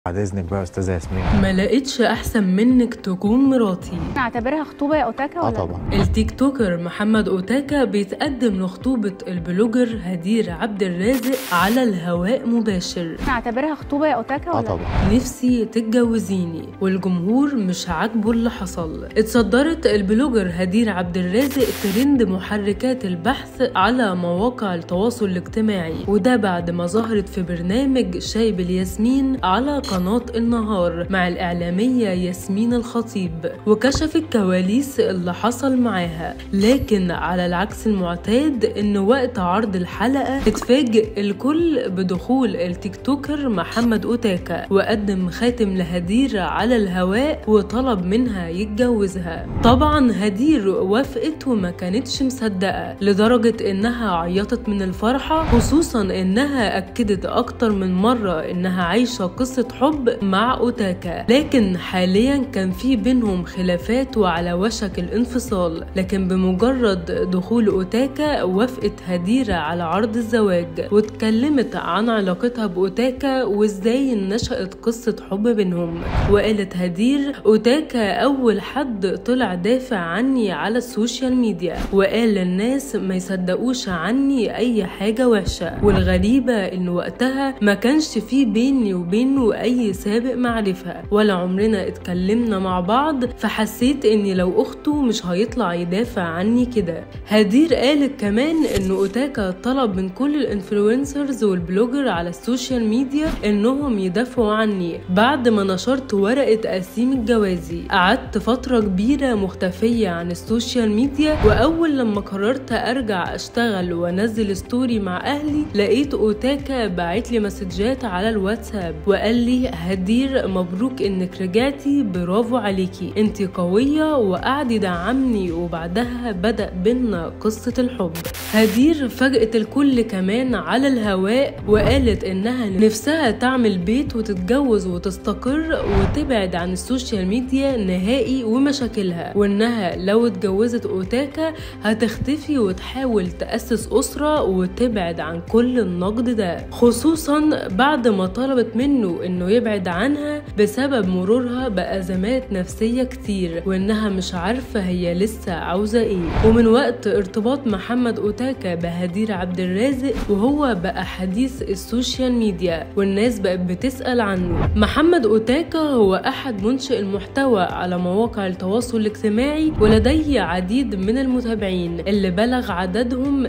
بعد اذنك بقى يا استاذه ياسمين ما لقيتش احسن منك تكون مراتي نعتبرها خطوبه يا اوتاكا اه ولا طبعا التيك توكر محمد اوتاكا بيتقدم لخطوبة البلوجر هدير عبد الرازق على الهواء مباشر نعتبرها خطوبه يا اوتاكا اه ولا طبعا نفسي تتجوزيني والجمهور مش عاجبه اللي حصل اتصدرت البلوجر هدير عبد الرازق ترند محركات البحث على مواقع التواصل الاجتماعي وده بعد ما ظهرت في برنامج شاي بالياسمين على قناة النهار مع الإعلامية ياسمين الخطيب وكشفت كواليس اللي حصل معاها لكن على العكس المعتاد ان وقت عرض الحلقة اتفاجئ الكل بدخول التيك توكر محمد اوتاكا وقدم خاتم لهدير على الهواء وطلب منها يتجوزها طبعا هدير وافقت وما كانتش مصدقة لدرجة انها عيطت من الفرحة خصوصا انها اكدت اكتر من مرة انها عايشة قصة حب مع اوتاكا لكن حاليا كان في بينهم خلافات وعلى وشك الانفصال لكن بمجرد دخول اوتاكا وافقت هديرة على عرض الزواج واتكلمت عن علاقتها باوتاكا وازاي نشأت قصة حب بينهم وقالت هدير اوتاكا اول حد طلع دافع عني على السوشيال ميديا وقال للناس ما يصدقوش عني اي حاجة وحشة والغريبة ان وقتها ما كانش في بيني وبينه اي سابق معرفة ولا عمرنا اتكلمنا مع بعض فحسيت اني لو اخته مش هيطلع يدافع عني كده هدير قالت كمان ان اوتاكا طلب من كل الانفلونسرز والبلوجر على السوشيال ميديا انهم يدافعوا عني بعد ما نشرت ورقة قسيم الجوازي قعدت فترة كبيرة مختفية عن السوشيال ميديا واول لما قررت ارجع اشتغل وانزل ستوري مع اهلي لقيت اوتاكا باعت لي مسجات على الواتساب وقال لي هدير مبروك انك رجعتي برافو عليكي انت قوية وقعد يدعمني وبعدها بدأ بينا قصة الحب هدير فاجأت الكل كمان على الهواء وقالت انها نفسها تعمل بيت وتتجوز وتستقر وتبعد عن السوشيال ميديا نهائي ومشاكلها وانها لو اتجوزت اوتاكا هتختفي وتحاول تأسس أسرة وتبعد عن كل النقد ده خصوصا بعد ما طلبت منه انه يبعد عنها بسبب مرورها بأزمات نفسية كتير وانها مش عارفة هي لسه عاوزة ايه ومن وقت ارتباط محمد اوتاكا بهدير عبد الرازق وهو بقى حديث السوشيال ميديا والناس بقت بتسأل عنه محمد اوتاكا هو احد منشئ المحتوى على مواقع التواصل الاجتماعي ولديه عديد من المتابعين اللي بلغ عددهم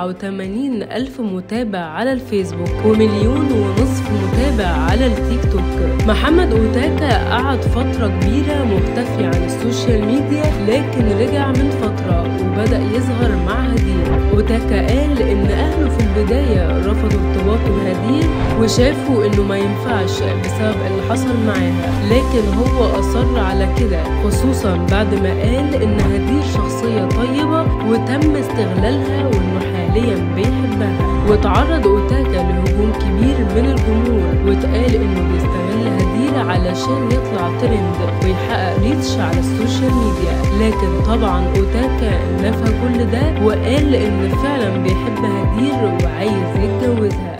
87 ألف متابع على الفيسبوك ومليون ونصف متابع على التيك توك محمد اوتاكا قعد فترة كبيرة مختفي عن السوشيال ميديا لكن رجع من فترة وبدأ يظهر مع هدير اوتاكا قال ان اهله في البداية رفضوا ارتباطه بهدير وشافوا انه ما ينفعش بسبب اللي حصل معاها لكن هو اصر على كده خصوصا بعد ما قال ان هدير شخصية طيبة وتم استغلالها وانه حاليا بيحبها وتعرض اوتاكا لهجوم كبير من الجمهور واتقال انه بيستغل هدير علشان يطلع ترند ويحقق ريتش على السوشيال ميديا لكن طبعا اوتاكا نفى كل ده وقال ان فعلا بيحب هدير وعايز يتجوزها